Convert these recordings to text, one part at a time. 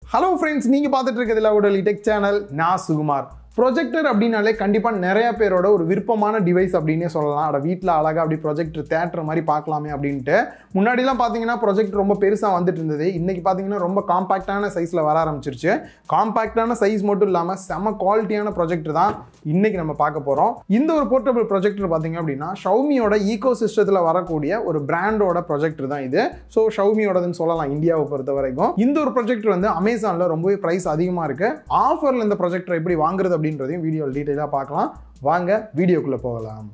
hello friends நீங்கள் பார்த்துட்டு இருக்கிறதுல உடல் டெக் சேனல் நான் சுகுமார் ப்ரொஜெக்டர் அப்படின்னாலே கண்டிப்பாக நிறைய பேரோட ஒரு விருப்பமான டிவைஸ் அப்படின்னே சொல்லலாம் அட வீட்டில் அழகாக அப்படி ப்ரொஜெக்டர் தேட்டர் மாதிரி பார்க்கலாமே அப்படின்ட்டு முன்னாடிலாம் பார்த்தீங்கன்னா ப்ரொஜெக்டர் ரொம்ப பெருசாக வந்துட்டு இருந்தது இன்னைக்கு பார்த்தீங்கன்னா ரொம்ப காம்பாக்டான சைஸில் வர ஆரம்பிச்சிருச்சு காம்பாக்டான சைஸ் மட்டும் இல்லாமல் செம குவாலிட்டியான ப்ரொஜெக்டர் தான் இன்னைக்கு நம்ம பார்க்க போகிறோம் இந்த ஒரு போர்ட்டபிள் ப்ரொஜெக்டர் பார்த்தீங்க அப்படின்னா ஷவுமியோட ஈகோ சிஸ்டத்தில் வரக்கூடிய ஒரு பிராண்டோட ப்ரொஜெக்டர் தான் இது ஸோ ஷவுமியோடதுன்னு சொல்லலாம் இந்தியாவை பொறுத்த வரைக்கும் இந்த ஒரு ப்ரொஜெக்டர் வந்து அமேசானில் ரொம்பவே ப்ரைஸ் அதிகமாக இருக்கு ஆஃபரில் இந்த ப்ரொஜெக்டர் எப்படி வாங்குறது அப்படின்றதையும் வீடியோ டீட்டெயிலாக பார்க்கலாம் வாங்க வீடியோக்குள்ளே போகலாம்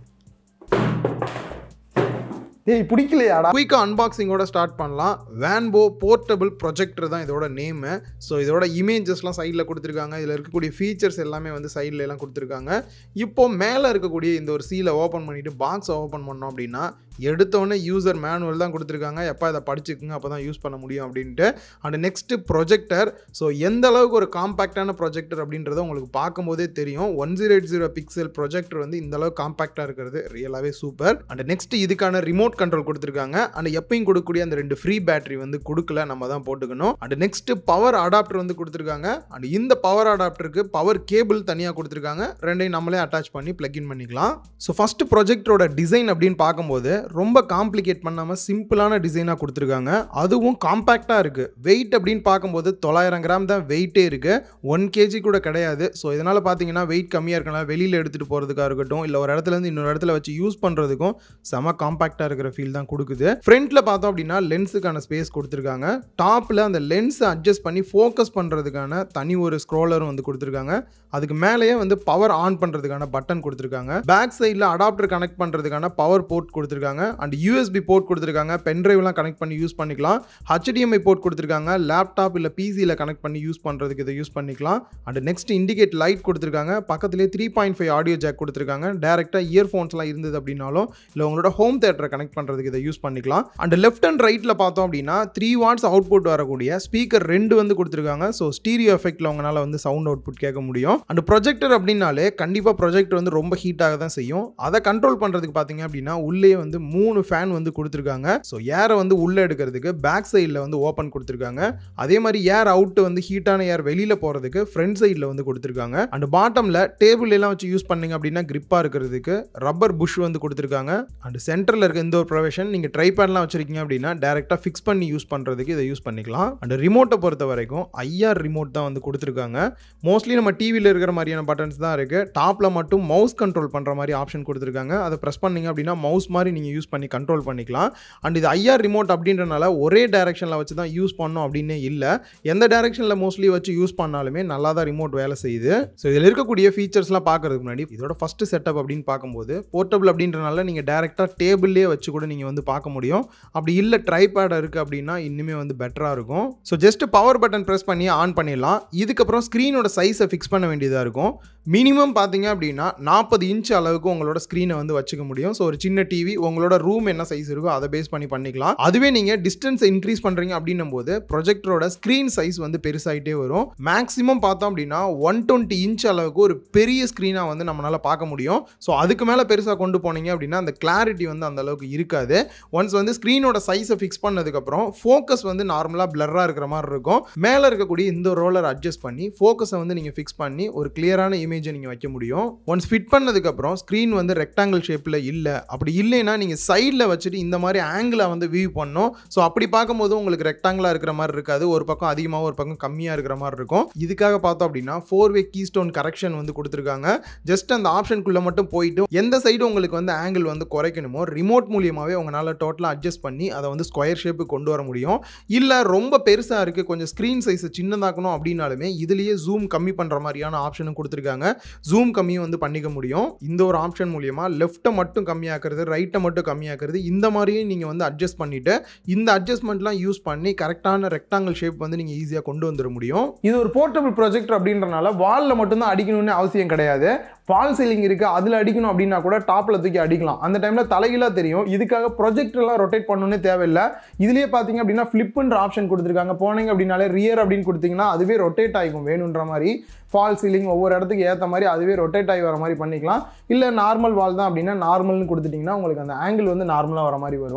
டேய் பிடிக்கலையாடா குயிக்காக அன்பாக்சிங்கோட ஸ்டார்ட் பண்ணலாம் வேன்போ போர்ட்டபிள் ப்ரொஜெக்டர் தான் இதோட நேமு ஸோ இதோட இமேஜஸ்லாம் சைடில் கொடுத்துருக்காங்க இதில் இருக்கக்கூடிய ஃபீச்சர்ஸ் எல்லாமே வந்து சைடில் எல்லாம் கொடுத்துருக்காங்க இப்போ மேலே இருக்கக்கூடிய இந்த ஒரு சீலை ஓப்பன் பண்ணிவிட்டு பாக்ஸை ஓப்பன் பண்ணோம் அப்படின்னா எடுத்தோடனே யூசர் மேனுவல் தான் கொடுத்துருக்காங்க எப்போ இதை படிச்சுக்குங்க அப்போ தான் யூஸ் பண்ண முடியும் அப்படின்ட்டு அண்ட் நெக்ஸ்ட்டு ப்ரொஜெக்டர் ஸோ எந்த அளவுக்கு ஒரு காம்பேக்டான ப்ரொஜெக்டர் அப்படின்றத உங்களுக்கு பார்க்கும்போதே தெரியும் one zero eight zero pixel projector வந்து இந்த அளவுக்கு காம்பேக்டாக இருக்கிறது ரியலாகவே சூப்பர் அண்ட் நெக்ஸ்ட் இதுக்கான ரிமோட் கண்ட்ரோல் கொடுத்துருக்காங்க அண்ட் எப்பயும் கொடுக்கக்கூடிய அந்த ரெண்டு ஃப்ரீ பேட்டரி வந்து கொடுக்கல நம்ம தான் போட்டுக்கணும் அண்ட் நெக்ஸ்ட் பவர் அடாப்டர் வந்து கொடுத்துருக்காங்க அண்ட் இந்த பவர் அடாப்டருக்கு பவர் கேபிள் தனியாக கொடுத்துருக்காங்க ரெண்டையும் நம்மளே அட்டாச் பண்ணி பிளக்இன் பண்ணிக்கலாம் ஸோ ஃபஸ்ட்டு ப்ரொஜெக்டரோட டிசைன் அப்படின்னு பார்க்கும்போது ரொம்ப காம்ப்ளிகேட் பண்ணாமல் சிம்பிளான டிசைனாக கொடுத்துருக்காங்க அதுவும் காம்பேக்டாக இருக்குது வெயிட் அப்படின்னு பார்க்கும்போது தொள்ளாயிரம் கிராம் தான் வெயிட்டே இருக்குது ஒன் கேஜி கூட கிடையாது ஸோ இதனால் பார்த்தீங்கன்னா வெயிட் கம்மியாக இருக்கலாம் வெளியில் எடுத்துகிட்டு போகிறதுக்காக இருக்கட்டும் இல்லை ஒரு இடத்துலேருந்து இன்னொரு இடத்துல வச்சு யூஸ் பண்ணுறதுக்கும் செம காம்பேக்டாக இருக்கிற ஃபீல் தான் கொடுக்குது ஃப்ரண்ட்டில் பார்த்தோம் அப்படின்னா லென்ஸுக்கான ஸ்பேஸ் கொடுத்துருக்காங்க டாப்பில் அந்த லென்ஸை அட்ஜஸ்ட் பண்ணி ஃபோக்கஸ் பண்ணுறதுக்கான தனி ஒரு ஸ்க்ரோலரும் வந்து கொடுத்துருக்காங்க அதுக்கு மேலேயே வந்து பவர் ஆன் பண்ணுறதுக்கான பட்டன் கொடுத்துருக்காங்க பேக் சைடில் அடாப்டர் கனெக்ட் பண்ணுறதுக்கான பவர் போர்ட் கொடுத்துருக்காங்க அண்ட் யூஎஸ்பி போர்ட் கொடுத்துருக்காங்க பென்ட்ரைவ்லாம் கனெக்ட் பண்ணி யூஸ் பண்ணிக்கலாம் ஹச்டிஎம்ஐ போர்ட் கொடுத்துருக்காங்க லேப்டாப் இல்லை பிசியில் கனெக்ட் பண்ணி யூஸ் பண்ணுறதுக்கு இதை யூஸ் பண்ணிக்கலாம் அண்ட் நெக்ஸ்ட் இண்டிகேட் லைட் கொடுத்துருக்காங்க பக்கத்துலேயே three point five audio jack கொடுத்துருக்காங்க டேரெக்டாக இயர்ஃபோன்ஸ்லாம் இருந்தது அப்படின்னாலும் இல்லை உங்களோட ஹோம் தேட்டரை கனெக்ட் பண்ணுறதுக்கு இதை யூஸ் பண்ணிக்கலாம் அண்ட் லெஃப்ட் அண்ட் ரைட்டில் பார்த்தோம் அப்படின்னா த்ரீ வாட்ஸ் அவுட்புட் வரக்கூடிய ஸ்பீக்கர் ரெண்டு வந்து கொடுத்துருக்காங்க ஸோ ஸ்டீரியோ எஃபெக்ட்டில் உங்களால் வந்து சவுண்ட் அவுட்புட் கேட்க முடியும் அண்ட் ப்ரொஜெக்டர் அப்படின்னாலே கண்டிப்பாக ப்ரொஜெக்டர் வந்து ரொம்ப ஹீட்டாக தான் செய்யும் அதை கண்ட்ரோல் பண்ணுறதுக்கு பார்த்தீங்க அப்படின்னா உள்ளே வந்து மூணு ஃபேன் வந்து கொடுத்துருக்காங்க ஸோ ஏரை வந்து உள்ளே எடுக்கிறதுக்கு பேக் சைடில் வந்து ஓப்பன் கொடுத்துருக்காங்க அதே மாதிரி ஏர் அவுட் வந்து ஹீட்டான ஏர் வெளியில் போகிறதுக்கு ஃப்ரண்ட் சைடில் வந்து கொடுத்துருக்காங்க அண்ட் பாட்டமில் டேபிள் எல்லாம் வச்சு யூஸ் பண்ணீங்க அப்படின்னா கிரிப்பாக இருக்கிறதுக்கு ரப்பர் புஷ் வந்து கொடுத்துருக்காங்க அண்ட் சென்டரில் இருக்க இந்த ஒரு ப்ரொவேஷன் நீங்கள் ட்ரை பேட்லாம் வச்சிருக்கீங்க அப்படின்னா டேரெக்டாக ஃபிக்ஸ் பண்ணி யூஸ் பண்ணுறதுக்கு இதை யூஸ் பண்ணிக்கலாம் அண்ட் ரிமோட்டை பொறுத்த வரைக்கும் ஐஆர் ரிமோட் தான் வந்து கொடுத்துருக்காங்க மோஸ்ட்லி நம்ம டிவியில் இருக்கிற மாதிரியான பட்டன்ஸ் தான் இருக்குது டாப்பில் மட்டும் மவுஸ் கண்ட்ரோல் பண்ணுற மாதிரி ஆப்ஷன் கொடுத்துருக்காங்க அதை ப்ரெஸ் பண்ணீங்க அப்படின்னா மவுஸ் மாதிரி நீங்கள் யூஸ் பண்ணி கண்ட்ரோல் பண்ணிக்கலாம் அண்ட் இது ஐஆர் ரிமோட் அப்படின்றனால ஒரே டேரெக்ஷனில் வச்சு தான் யூஸ் பண்ணோம் அப்படின்னே இல்லை எந்த டேரெக்ஷனில் மோஸ்ட்லி வச்சு யூஸ் பண்ணாலுமே நல்லா தான் ரிமோட் வேலை செய்யுது ஸோ இதில் இருக்கக்கூடிய ஃபீச்சர்ஸ்லாம் பார்க்கறதுக்கு முன்னாடி இதோட ஃபஸ்ட்டு செட்டப் அப்படின்னு பார்க்கும்போது போர்ட்டபிள் அப்படின்றனால நீங்கள் டேரெக்டாக டேபிள்லேயே வச்சு கூட நீங்கள் வந்து பார்க்க முடியும் அப்படி இல்லை ட்ரைபேட் இருக்குது அப்படின்னா இன்னுமே வந்து பெட்டராக இருக்கும் so just power button press பண்ணி ஆன் பண்ணிடலாம் இதுக்கப்புறம் ஸ்க்ரீனோட சைஸை ஃபிக்ஸ் பண்ண வேண்டியதாக இருக்கும் மினிமம் பார்த்தீங்க அப்படின்னா நாற்பது இன்ச் அளவுக்கு உங்களோட ஸ்க்ரீனை வந்து வச்சுக்க முடியும் ஸோ ஒரு சின்ன டிவி உங்களோட ரூம் என்ன சைஸ் இருக்கோ அதை பேஸ் பண்ணி பண்ணிக்கலாம் அதுவே நீங்கள் டிஸ்டன்ஸ் இன்க்ரீஸ் பண்ணுறீங்க அப்படின்னும் போது ப்ரொஜெக்டரோட ஸ்க்ரீன் சைஸ் வந்து பெருசாகிட்டே வரும் மேக்ஸிமம் பார்த்தோம் அப்படின்னா ஒன் டுவெண்ட்டி இன்ச் அளவுக்கு ஒரு பெரிய ஸ்க்ரீனாக வந்து நம்மளால் பார்க்க முடியும் ஸோ அதுக்கு மேலே பெருசாக கொண்டு போனீங்க அப்படின்னா அந்த கிளாரிட்டி வந்து அந்த அளவுக்கு இருக்காது ஒன்ஸ் வந்து ஸ்க்ரீனோட சைஸை ஃபிக்ஸ் பண்ணதுக்கப்புறம் ஃபோக்கஸ் வந்து நார்மலாக பிளராக இருக்கிற மாதிரி இருக்கும் மேலே இருக்கக்கூடிய இந்த ரோலர் அட்ஜஸ்ட் பண்ணி ஃபோக்கஸை வந்து நீங்கள் ஃபிக்ஸ் பண்ணி ஒரு கிளியரான இமேஜை நீங்கள் வைக்க முடியும் ஒன்ஸ் ஃபிட் பண்ணதுக்கப்புறம் ஸ்க்ரீன் வந்து ரெக்டாங்கிள் ஷேப்பில் இல்லை அப்படி இல்லைன்னா நீங்கள் சைடில் வச்சுட்டு இந்த மாதிரி ஆங்கிளை வந்து வியூ பண்ணணும் ஸோ அப்படி பார்க்கும்போது உங்களுக்கு ரெக்டாங்கிளாக இருக்கிற மாதிரி இருக்காது ஒரு பக்கம் அதிகமாக ஒரு பக்கம் கம்மியாக இருக்கிற மாதிரி இருக்கும் இதுக்காக பார்த்தோம் அப்படின்னா four way keystone correction வந்து கொடுத்துருக்காங்க ஜஸ்ட் அந்த ஆப்ஷனுக்குள்ளே மட்டும் போயிட்டு எந்த சைடு உங்களுக்கு வந்து ஆங்கிள் வந்து குறைக்கணுமோ ரிமோட் மூலியமாகவே உங்களால் டோட்டலாக அட்ஜஸ்ட் பண்ணி அதை வந்து ஸ்கொயர் ஷேப்பு கொண்டு வர முடியும் இல்லை ரொம்ப பெருசாக இருக்குது கொஞ்சம் ஸ்க்ரீன் சைஸை சின்னதாக்கணும் அப்படின்னாலுமே இதுலேயே ஜூம் கம்மி பண்ணுற மாதிரியான ஆப்ஷனும் கொடுத்துருக்காங்க ஜூம் கம்மியும் வந்து பண்ணிக்க முடியும் இந்த ஒரு ஆப்ஷன் மூலியமாக லெஃப்ட்டை மட்டும் கம்மியாக்குறது ரைட்டை மட்டும் கம்மியாக்குறது இந்த மாதிரியும் நீங்கள் வந்து அட்ஜஸ்ட் பண்ணிவிட்டு இந்த அட்ஜஸ்ட்மெண்ட்லாம் யூஸ் பண்ணி கரெக்டான ரெக்டாங்கிள் ஷேப் வந்து நீங்கள் ஈஸியாக கொண்டு வந்துட முடியும் இது ஒரு போர்ட்டபிள் ப்ரொஜெக்டர் அப்படின்றனால வாலில் மட்டும்தான் அடிக்கணும்னு அவசியம் கிடையாது ஃபால் சீலிங் இருக்குது அதில் அடிக்கணும் அப்படின்னா கூட டாப்பில் தூக்கி அடிக்கலாம் அந்த டைமில் தலைகீழாக தெரியும் இதுக்காக ப்ரொஜெக்டர்லாம் ரொட்டேட் பண்ணணும்னே தேவையில்லை இதுலேயே பார்த்தீங்க அப்படின்னா ஃப்ளிப்புன்ற ஆப்ஷன் கொடுத்துருக்காங்க போனீங்க அப்படின்னாலே ரியர் அப்படின்னு கொடுத்தீங்கன்னா அதுவே ரொட்டேட் ஆகிக்கும் வேணுன்ற மாதிரி ஃபால் சீலிங் ஒவ்வொரு இடத்துக்கு ஏற்ற மாதிரி அதுவே ரொட்டேட் ஆகி வர மாதிரி பண்ணிக்கலாம் இல்லை நார்மல் வால் தான் அப்படின்னா நார்மல்னு கொடுத்துட்டிங்கன்னா உங்களுக்கு அந்த ஆங்கிள் வந்து நார்மலாக வர மாதிரி வரும்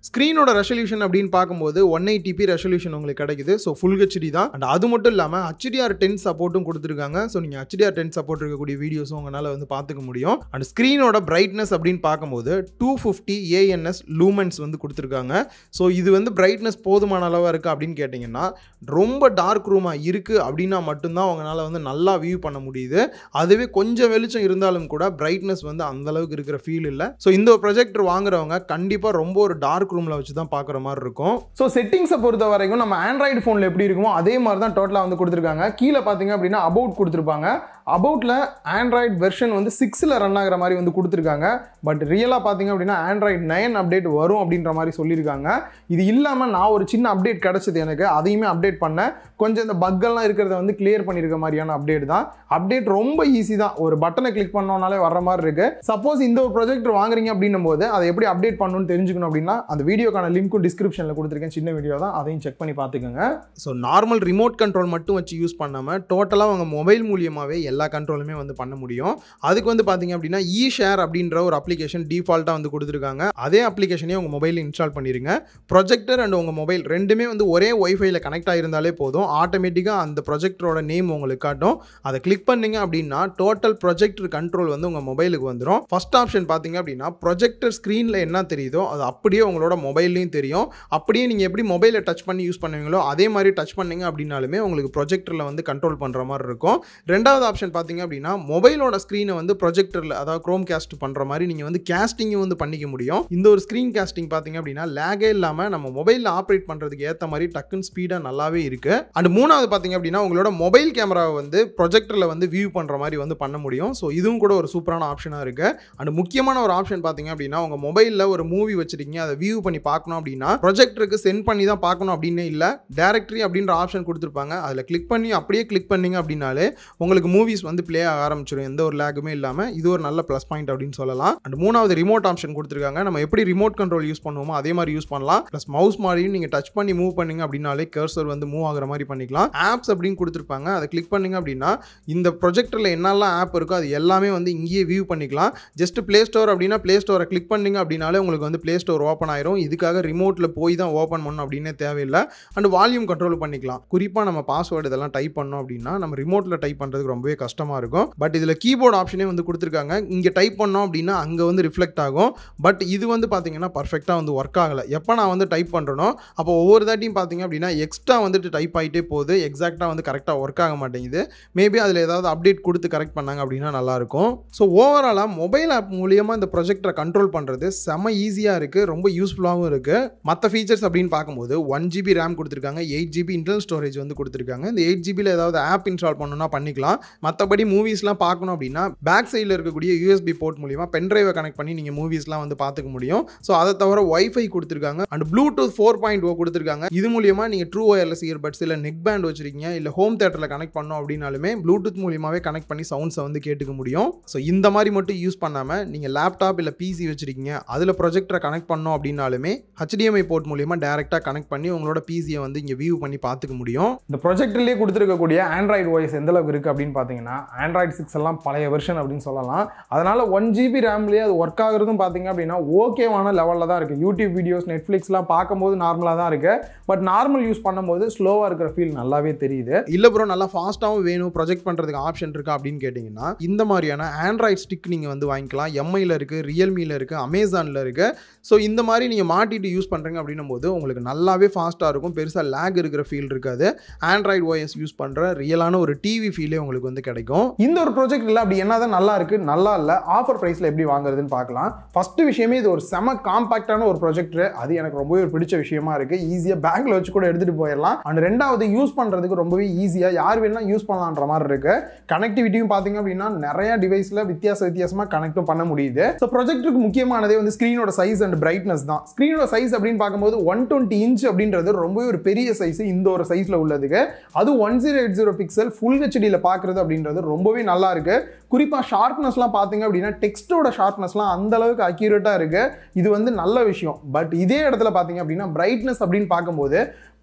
ஸ்க்ரீனோட ரெசல்யூஷன் அப்படின்னு பார்க்கும்போது ஒன் எயிட்டிபி ரெசல்யூஷன் உங்களுக்கு கிடைக்குது ஸோ ஃபுல் ஹெச்டி தான் அண்ட் அது மட்டும் இல்லாமல் ஹச்டிஆர் டென் சப்போர்ட்டும் கொடுத்துருக்காங்க ஸோ நீங்கள் ஹச்டிஆர் டென் சப்போர்ட் இருக்கக்கூடிய வீடியோஸும் உங்களால் வந்து பார்த்துக்க முடியும் அண்ட் ஸ்க்ரீனோட பிரைட்னஸ் அப்படின்னு பார்க்கும்போது டூ ஃபிஃப்டி ஏஎன்எஸ் லூமென்ஸ் வந்து கொடுத்துருக்காங்க ஸோ இது வந்து பிரைட்னஸ் போதுமான அளவாக இருக்குது அப்படின்னு கேட்டிங்கன்னா ரொம்ப டார்க் ரூமாக இருக்குது அப்படின்னா மட்டும்தான் உங்களால் வந்து நல்லா வியூ பண்ண முடியுது அதுவே கொஞ்சம் வெளிச்சம் இருந்தாலும் கூட பிரைட்னஸ் வந்து அந்த அளவுக்கு இருக்கிற ஃபீல் இல்லை ஸோ இந்த ஒரு ப்ரொஜெக்டர் வாங்குறவங்க கண்டிப்பாக ரொம்ப ஒரு டார்க் ரூமில் வச்சு தான் பார்க்குற மாதிரி இருக்கும் ஸோ செட்டிங்ஸை பொறுத்த வரைக்கும் நம்ம ஆண்ட்ராய்டு ஃபோனில் எப்படி இருக்குமோ அதே மாதிரி தான் டோட்டலாக வந்து கொடுத்துருக்காங்க கீழே பார்த்தீங்க அப்படின்னா அபவுட் கொடுத்துருப்பாங்க அபவுட்டில் ஆண்ட்ராய்டு வெர்ஷன் வந்து சிக்ஸில் ரன் ஆகிற மாதிரி வந்து கொடுத்துருக்காங்க பட் ரியலாக பார்த்தீங்க அப்படின்னா ஆண்ட்ராய்டு நைன் அப்டேட் வரும் அப்படின்ற மாதிரி சொல்லியிருக்காங்க இது இல்லாமல் நான் ஒரு சின்ன அப்டேட் கிடச்சிது எனக்கு அதையுமே அப்டேட் பண்ணேன் கொஞ்சம் இந்த பக்கெல்லாம் இருக்கிறத வந்து கிளியர் பண்ணியிருக்க மாதிரியான அப்டேட் தான் அப்டேட் ரொம்ப ஈஸி தான் ஒரு பட்டனை கிளிக் பண்ணோம்னாலே வர்ற மாதிரி இருக்கு சப்போஸ் இந்த ஒரு ப்ரொஜெக்ட் வாங்குறீங்க அப்படின்னும் போது அதை எப்படி அப்டேட் பண்ணணும்னு தெரிஞ்சுக்கணும் அப்படின்னா அந்த வீடியோக்கான லிங்க்கும் டிஸ்கிரிப்ஷனில் கொடுத்துருக்கேன் சின்ன வீடியோ தான் அதையும் செக் பண்ணி பார்த்துக்கோங்க ஸோ நார்மல் ரிமோட் கண்ட்ரோல் மட்டும் வச்சு யூஸ் பண்ணாமல் டோட்டலாக உங்கள் மொபைல் மூலியமாகவே எல்லா கண்ட்ரோலுமே வந்து பண்ண முடியும் அதுக்கு வந்து பார்த்தீங்க அப்படின்னா இ ஷேர் அப்படின்ற ஒரு அப்ளிகேஷன் டிஃபால்ட்டாக வந்து கொடுத்துருக்காங்க அதே அப்ளிகேஷனே உங்கள் மொபைலில் இன்ஸ்டால் பண்ணிடுங்க ப்ரொஜெக்டர் அண்ட் உங்கள் மொபைல் ரெண்டுமே வந்து ஒரே ஒய்ஃபைல கனெக்ட் ஆகிருந்தாலே போதும் ஆட்டோமேட்டிக்காக அந்த ப்ரொஜெக்டரோட நேம் உங்களுக்கு காட்டும் அதை கிளிக் பண்ணீங்க அப்படின்னா டோட்டல் ப்ரொஜெக்டர் கண்ட்ரோல் வந்து உங்கள் மொபைலுக்கு வந்துடும் ஃபர்ஸ்ட் ஆப்ஷன் பார்த்தீங்க அப்படின்னா ப்ரொஜெக்டர் ஸ்க்ரீனில் என்ன தெரியுதோ அது அப்படியே உங்களோட மொபைல்லையும் தெரியும் அப்படியே நீங்கள் எப்படி மொபைலை டச் பண்ணி யூஸ் பண்ணுவீங்களோ அதே மாதிரி டச் பண்ணீங்க அப்படின்னாலுமே உங்களுக்கு ப்ரொஜெக்டரில் வந்து கண்ட்ரோல் பண்ணுற மாதிரி இருக்கும் ரெண்டாவது ஆப்ஷன் பார்த்தீங்க அப்படின்னா மொபைலோட ஸ்க்ரீனை வந்து ப்ரொஜெக்டரில் அதாவது க்ரோம் கேஸ்ட் பண்ணுற மாதிரி நீங்கள் வந்து கேஸ்டிங்கும் வந்து பண்ணிக்க முடியும் இந்த ஒரு ஸ்க்ரீன் கேஸ்டிங் பார்த்தீங்க அப்படின்னா லேகே இல்லாமல் நம்ம மொபைலில் ஆப்ரேட் பண்ணுறதுக்கு ஏற்ற மாதிரி டக்குன்னு ஸ்பீடாக நல்லாவே இருக்குது அண்ட் மூணாவது பார்த்தீங்க அப்படின்னா உங்களோட மொபைல் கேமராவை வந்து ப்ரொஜெக்டரில் வந்து வியூ பண்ணுற மாதிரி வந்து பண்ண முடியும் ஸோ இதுவும் கூட ஒரு சூப்பரான ஆப்ஷனாக இருக்குது அண்ட் முக்கியமான ஒரு ஆப்ஷன் பார்த்தீங்க அப்படின்னா உங்கள் மொபைலில் ஒரு மூவி வச்சிருக்கீங்க அதை வியூ பண்ணி பார்க்கணும் அப்படின்னா ப்ரொஜெக்டருக்கு சென்ட் பண்ணி தான் பார்க்கணும் அப்படின்னு இல்லை டேரக்டரி அப்படின்ற ஆப்ஷன் கொடுத்துருப்பாங்க அதில் கிளிக் பண்ணி அப்படியே கிளிக் பண்ணீங்க அப்படின்னாலே உங்களுக்கு மூவிஸ் வந்து ப்ளே ஆக ஆரம்பிச்சிடும் எந்த ஒரு லேக்குமே இல்லாமல் இது ஒரு நல்ல ப்ளஸ் பாயிண்ட் அப்படின்னு சொல்லலாம் அண்ட் மூணாவது ரிமோட் ஆப்ஷன் கொடுத்துருக்காங்க நம்ம எப்படி ரிமோட் கண்ட்ரோல் யூஸ் பண்ணுவோமோ அதே மாதிரி யூஸ் பண்ணலாம் ப்ளஸ் மவுஸ் மாதிரியும் நீங்கள் டச் பண்ணி மூவ் பண்ணீங்க அப்படின்னாலே கர்சர் வந்து மூவ் ஆகுற மாதிரி பண்ணிக்கலாம் ஆப்ஸ் அப்படின்னு கொடுத்துருப்பாங்க அதை கிளிக் பண்ணீங்க அப்படின்னா இந்த ப்ரொஜெக்டரில் என்னெல்லாம் ஆப் இருக்கோ அது எல்லாமே வந்து இங்கேயே வியூ பண்ணிக்கலாம் ஜஸ்ட் ப்ளே ஸ்டோர் அப்படின்னா ப்ளே ஸ்டோரை கிளிக் பண்ணீங்க அப்படின்னாலே உங்களுக்கு வந்து ப்ளே ஸ்டோர் ஓப்பன் ஆயிரும் இதுக்காக ரிமோட்டில் போய் தான் ஓப்பன் பண்ணணும் அப்படின்னே தேவையில்லை அண்ட் வால்யூம் கண்ட்ரோல் பண்ணிக்கலாம் குறிப்பாக நம்ம பாஸ்வேர்டு இதெல்லாம் டைப் பண்ணோம் அப்படின்னா நம்ம ரிமோட்டில் டைப் பண்ணுறதுக்கு ரொம்பவே கஷ்டமாக இருக்கும் பட் இதில் கீபோர்ட் ஆப்ஷனே வந்து கொடுத்துருக்காங்க இங்கே டைப் பண்ணோம் அப்படின்னா அங்கே வந்து ரிஃப்ளெக்ட் ஆகும் பட் இது வந்து பார்த்தீங்கன்னா பர்ஃபெக்டாக வந்து ஒர்க் ஆகலை எப்போ நான் வந்து டைப் பண்ணுறனோ அப்போ ஒவ்வொரு தாட்டியும் பார்த்தீங்க அப்படின்னா எக்ஸ்ட்ரா வந்துட்டு டைப் ஆகிட்டே போகுது எக்ஸாக்டாக வந்து கரெக்டாக ஒர்க் ஆக மாட்டேங்குது மேபி அதில் ஏதாவது அப்டேட் கொடுத்து கரெக்ட் பண்ணாங்க அப்படின்னா நல்லாயிருக்கும் ஸோ ஓவராலாக மொபைல் ஆப் மூலியமாக இந்த ப்ரொஜெக்டரை கண்ட்ரோல் பண்ணுறது செம ஈஸியாக இருக்குது ரொம்ப யூஸ்ஃபுல்லாகவும் இருக்குது மற்ற ஃபீச்சர்ஸ் அப்படின்னு பார்க்கும்போது ஒன் ஜிபி ரேம் கொடுத்துருக்காங்க எயிட் ஜிபி இன்டர்னல் ஸ்டோரேஜ் வந்து கொடுத்துருக்காங்க இந்த எயிட் ஜிபியில் ஏதாவது ஆப் இன்ஸ்டால் பண்ணணும்னா பண்ணிக்கலாம் மற்றபடி மூவிஸ்லாம் பார்க்கணும் அப்படின்னா பேக் சைடில் இருக்கக்கூடிய யூஎஸ்பி போர்ட் மூலியமாக பென்ட்ரைவை கனெக்ட் பண்ணி நீங்கள் மூவிஸ்லாம் வந்து பார்த்துக்க முடியும் ஸோ அதை தவிர ஒய்ஃபை கொடுத்துருக்காங்க and Bluetooth four point O கொடுத்துருக்காங்க இது மூலியமாக நீங்கள் ட்ரூ ஒயர்லெஸ் இயர்பட்ஸ் இல்லை நெக் பேண்ட் வச்சிருக்கீங்க இல்லை ஹோம் தேட்டரில் கனெக்ட் பண்ணோம் அப்படின்னாலுமே ப்ளூடூத் மூலியமாகவே கனெக்ட் பண்ணி சவுண்ட்ஸை வந்து கேட்டுக்க முடியும் ஸோ இந்த மாதிரி மட்டும் யூஸ் பண்ணாமல் நீங்கள் லேப்டாப் இல்லை பிசி வச்சிருக்கீங்க அதில் ப்ரொஜெக்டரை கனெக்ட் பண்ணோம் அப்படின்னாலுமே HDMI போர்ட் மூலியமாக டேரெக்டாக கனெக்ட் பண்ணி உங்களோட பிசியை வந்து இங்கே வியூ பண்ணி பார்த்துக்க முடியும் இந்த ப்ரொஜெக்டர்லேயே கொடுத்துருக்கக்கூடிய ஆண்ட்ராய்டு வாய்ஸ் எந்த அளவுக்கு இருக்குது அப்படின்னு பார்த்தீங்கன்னா ஆண்ட்ராய்டு சிக்ஸ் எல்லாம் பழைய வெர்ஷன் அப்படின்னு சொல்லலாம் அதனால ஒன் ஜிபி ரேம்லேயே அது ஒர்க் ஆகுறதும் பார்த்தீங்க அப்படின்னா ஓகேவான லெவலில் தான் இருக்குது யூடியூப் வீடியோஸ் நெட்ஃப்ளிக்ஸ்லாம் பார்க்கும்போது நார்மலாக தான் இருக்குது பட் நார்மல் யூஸ் பண்ணும்போது ஸ்லோவாக இருக்கிற ஃபீல் நல்லாவே தெரியுது இல்லை ப்ரோ நல்லா ஃபாஸ்ட்டாகவும் வேணும் ப்ரொஜெக்ட் பண்ணுறதுக்கு ஆப்ஷன் இருக்கா அப்படின்னு கேட்டிங்கன்னா இந்த மாதிரியான ஆண்ட்ராய்ட் ஸ்டிக் நீங்கள் வந்து வாங்கிக்கலாம் எம்ஐயில் இருக்குது ரியல்மியில் இருக்குது அமேசானில் இருக்குது ஸோ இந்த மாதிரி நீங்கள் மாட்டிட்டு யூஸ் பண்ணுறீங்க அப்படின்னும் போது உங்களுக்கு நல்லாவே ஃபாஸ்ட்டாக இருக்கும் பெருசாக லேக் இருக்கிற ஃபீல் இருக்காது ஆண்ட்ராய்டு ஓஎஸ் யூஸ் பண்ணுற ரியலான ஒரு டிவி ஃபீலே உங்களுக்கு வந்து கிடைக்கும் இந்த ஒரு ப்ராஜெக்ட் இல்லை அப்படி என்னதான் நல்லா இருக்கு நல்லா இல்லை ஆஃபர் ப்ரைஸில் எப்படி வாங்குறதுன்னு பார்க்கலாம் ஃபர்ஸ்ட் விஷயமே இது ஒரு செம காம்பாக்டான ஒரு ப்ராஜெக்ட் அது எனக்கு ரொம்பவே ஒரு பிடிச்ச விஷயமா இருக்கு ஈஸியாக பேக்ல வச்சு கூட எடுத்துட்டு போயிடலாம் அண்ட் ரெண்டாவது யூஸ் பண்றதுக்கு ரொம்பவே ஈஸியாக யார் வேணா யூஸ் பண்ணலான்ற மாதிரி இருக்கு கனெக்டிவிட்டியும் பார்த்தீங்க அப்படின்னா நிறைய டிவைஸ்ல வித்தியாச வித்தியாசமா கனெக்டும் பண்ண முடியுது ஸோ ப்ராஜெக்ட்டுக்கு முக்கியமானதே வந்து ஸ்க்ரீனோட சைஸ் அண்ட் பிரைட்னஸ் தான் ஸ்க்ரீனோட சைஸ் அப்படின்னு பார்க்கும்போது ஒன் டுவெண்ட்டி இன்ச் அப்படின்றது ரொம்பவே ஒரு பெரிய சைஸ் இந்த ஒரு சைஸ்ல உள்ளதுக்கு அது one zero eight zero pixel ஃபுல் ஹெச்டியில் பார்க்குறது அப்படின்றது ரொம்பவே நல்லா இருக்கு குறிப்பாக ஷார்ப்னஸ்லாம் பார்த்தீங்க அப்படின்னா டெக்ஸ்டோட ஷார்ப்னஸ்லாம் அந்த அளவுக்கு அக்யூரேட்டாக இருக்கு இது வந்து நல்ல விஷயம் பட் இதே இடத்துல பார்த்தீங்க அப்படின்னா பிரைட்னஸ் அப்படின்னு பார்க்கும்போது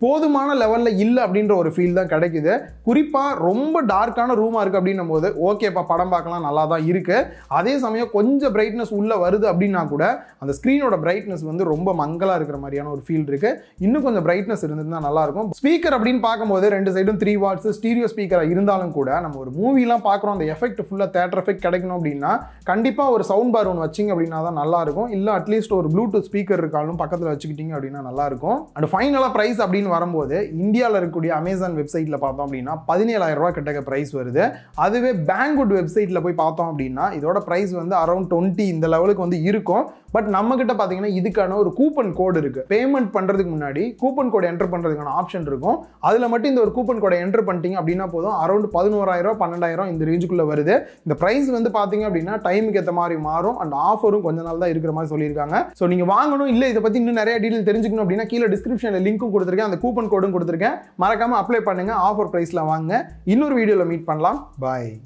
போதுமான லெவலில் இல்லை அப்படின்ற ஒரு ஃபீல் தான் கிடைக்குது குறிப்பாக ரொம்ப டார்க்கான ரூமாக இருக்குது அப்படின்னும் போது ஓகேப்பா படம் பார்க்கலாம் நல்லா தான் இருக்குது அதே சமயம் கொஞ்சம் பிரைட்னஸ் உள்ளே வருது அப்படின்னா கூட அந்த ஸ்க்ரீனோட பிரைட்னஸ் வந்து ரொம்ப மங்கலாக இருக்கிற மாதிரியான ஒரு ஃபீல் இருக்குது இன்னும் கொஞ்சம் பிரைட்னஸ் இருந்திருந்தா நல்லாயிருக்கும் ஸ்பீக்கர் அப்படின்னு பார்க்கும்போது ரெண்டு சைடும் த்ரீ வாட்ஸ் ஸ்டீரியோ ஸ்பீக்கராக இருந்தாலும் கூட நம்ம ஒரு மூவிலாம் பார்க்குறோம் அந்த எஃபெக்ட் ஃபுல்லாக தேட்டர் எஃபெக்ட் கிடைக்கணும் அப்படின்னா கண்டிப்பாக ஒரு சவுண்ட் பார் ஒன்று வச்சிங்க அப்படின்னா தான் நல்லாயிருக்கும் இல்லை அட்லீஸ்ட் ஒரு ப்ளூடூத் ஸ்பீக்கர் இருக்காலும் பக்கத்தில் வச்சுக்கிட்டீங்க அப்படின்னா நல்லாயிருக்கும் அண்ட் ஃபைனலாக ப்ரைஸ் அப்படின்னு வரும்போது இந்தியாவில் இருக்கக்கூடிய அமேசான் வெப்சைட்டில் பார்த்தோம் அப்படின்னா பதினேழாயிரம் ரூபா கிட்டக்க ப்ரைஸ் வருது அதுவே பேங்குட் வெப்சைட்டில் போய் பார்த்தோம் அப்படின்னா இதோட ப்ரைஸ் வந்து அரௌண்ட் டுவெண்ட்டி இந்த லெவலுக்கு வந்து இருக்கும் பட் நம்ம கிட்ட பார்த்தீங்கன்னா இதுக்கான ஒரு கூப்பன் கோடு இருக்கு பேமெண்ட் பண்ணுறதுக்கு முன்னாடி கூப்பன் கோடு என்டர் பண்ணுறதுக்கான ஆப்ஷன் இருக்கும் அதில் மட்டும் இந்த ஒரு கூப்பன் கோடை என்டர் பண்ணிட்டீங்க அப்படின்னா போதும் அரௌண்ட் பதினோராயிரம் பன்னெண்டாயிரம் இந்த ரேஞ்சுக்குள்ள வருது இந்த ப்ரைஸ் வந்து பார்த்தீங்க அப்படின்னா டைமுக்கு ஏற்ற மாதிரி மாறும் அண்ட் ஆஃபரும் கொஞ்ச நாள் தான் இருக்கிற மாதிரி சொல்லியிருக்காங்க ஸோ நீங்கள் வாங்கணும் இல்லை இதை பற்றி இன்னும் நிறைய டீட்டெயில் தெரிஞ்சுக்கணும் அப்படின்னா கீழே டிஸ்கிரிப்ஷனில் லிங்க்கும் கொடுத்துருக்கேன் அந்த கூப்பன் கோடும் கொடுத்துருக்கேன் மறக்காம அப்ளை பண்ணுங்க ஆஃபர் ப்ரைஸில் வாங்க இன்னொரு வீடியோவில் மீட் பண்ணலாம் பாய்